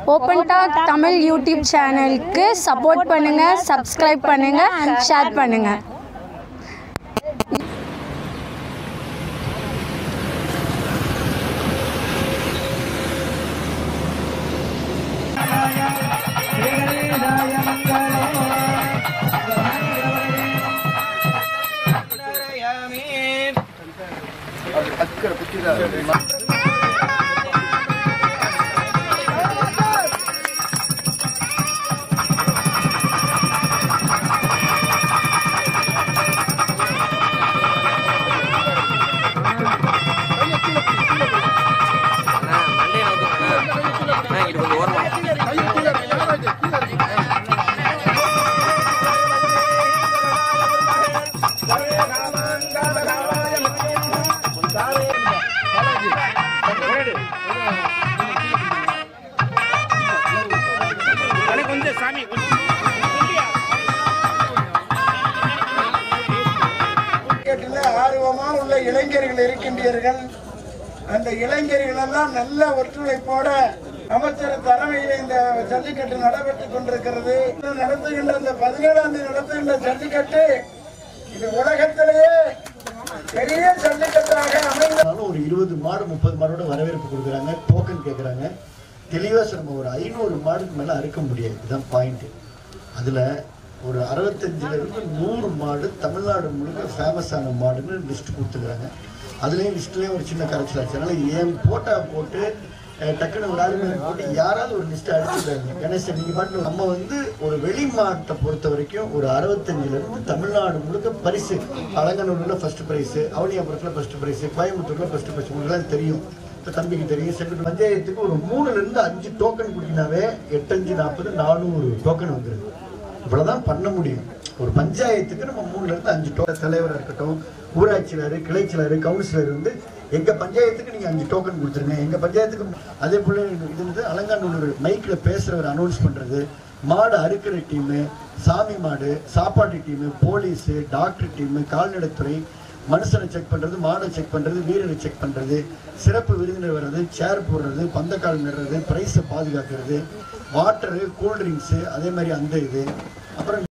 open talk Tamil YouTube சேனலுக்கு support பண்ணுங்கள் subscribe பண்ணுங்கள் ஷேர் பண்ணுங்கள் அண்ணா மண்டே நோக்குங்க அண்ணா இது கொஞ்சம் ஓரமா கொஞ்சம் சாமி கிரிக்கெட்டில் ஆர்வமா உள்ள இளைஞர்கள் இருக்கின்றீர்கள் அந்த இளைஞர்கள் எல்லாம் நல்ல ஒற்றுழைப்போட அமைச்சர் தலைமையில் இந்த ஜல்லிக்கட்டு நடைபெற்றுக் கொண்டிருக்கிறது நடத்துகின்ற இந்த பதினேழாம் தேதி நடத்துகின்ற ஜல்லிக்கட்டு இது உலகத்திலேயே பெரிய ஜல்லிக்கட்டாக அமைந்த ஆனாலும் ஒரு இருபது மாடு முப்பது மாடோட வரவேற்பு கொடுக்குறாங்க டோக்கன் கேட்குறாங்க தெளிவாக நம்ம ஒரு ஐநூறு மாடுக்கு மேலே அறுக்க முடியாது இதுதான் பாயிண்ட் அதில் ஒரு அறுபத்தஞ்சுல இருந்து நூறு மாடு தமிழ்நாடு முழுக்க ஃபேமஸான மாடுன்னு லிஸ்ட் கொடுத்துருக்காங்க அதுலேயும் லிஸ்ட்லேயும் ஒரு சின்ன கரைச்சல் ஆச்சு அதனால் ஏன் போட்டா போட்டு அஹ், டக்குன்னு ஒரு ஆளு மேல போட்டு யாராவது ஒரு லிஸ்ட் அடிச்சுட்டாங்க கணேசன் நீங்கள் பாட்டு நம்ம வந்து ஒரு வெளி மாட்டை பொறுத்த வரைக்கும் ஒரு அறுபத்தஞ்சுல இருந்து தமிழ்நாடு முழுக்க பரிசு அலங்கநல்லூர்ல ஃபர்ஸ்ட் பிரைஸ் அவனியாபுரத்தில் ஃபர்ஸ்ட் பிரைஸ் கோயம்புத்தூர்ல ஃபர்ஸ்ட் பிரைஸ் உங்களுக்கு தெரியும் இப்போ தம்பிக்கு தெரியும் செக்ரட்டரி பஞ்சாயத்துக்கு ஒரு மூணுல இருந்து அஞ்சு டோக்கன் கொடுத்தீங்கன்னாவே எட்டஞ்சு நாற்பது நானூறு டோக்கன் வந்துருது இவ்வளவுதான் பண்ண முடியும் ஒரு பஞ்சாயத்துக்கு நம்ம மூணுல இருந்து அஞ்சு டோக்கன் தலைவராக இருக்கட்டும் ஊராட்சியாளர் கிளைச்சலர் கவுன்சிலர் வந்து எங்க பஞ்சாயத்துக்கு நீங்க அஞ்சு டோக்கன் கொடுத்துருங்க எங்க பஞ்சாயத்துக்கு அதே போல இது வந்து அலங்காநல்லூர் மைக்ல பேசுறவர் அனௌன்ஸ் பண்றது மாடு அறுக்கிற டீமு சாமி மாடு சாப்பாட்டு டீமு போலீஸு டாக்டர் டீமு கால்நடைத்துறை மனுஷனை செக் பண்றது மாடை செக் பண்றது வீரரை செக் பண்றது சிறப்பு விருந்தினர் வர்றது சேர் போடுறது பந்தக்கால் நடுறது பிரைஸை பாதுகாக்கிறது வாட்டரு கூல்ட்ரிங்க்ஸு அதே மாதிரி அந்த இது அப்புறம்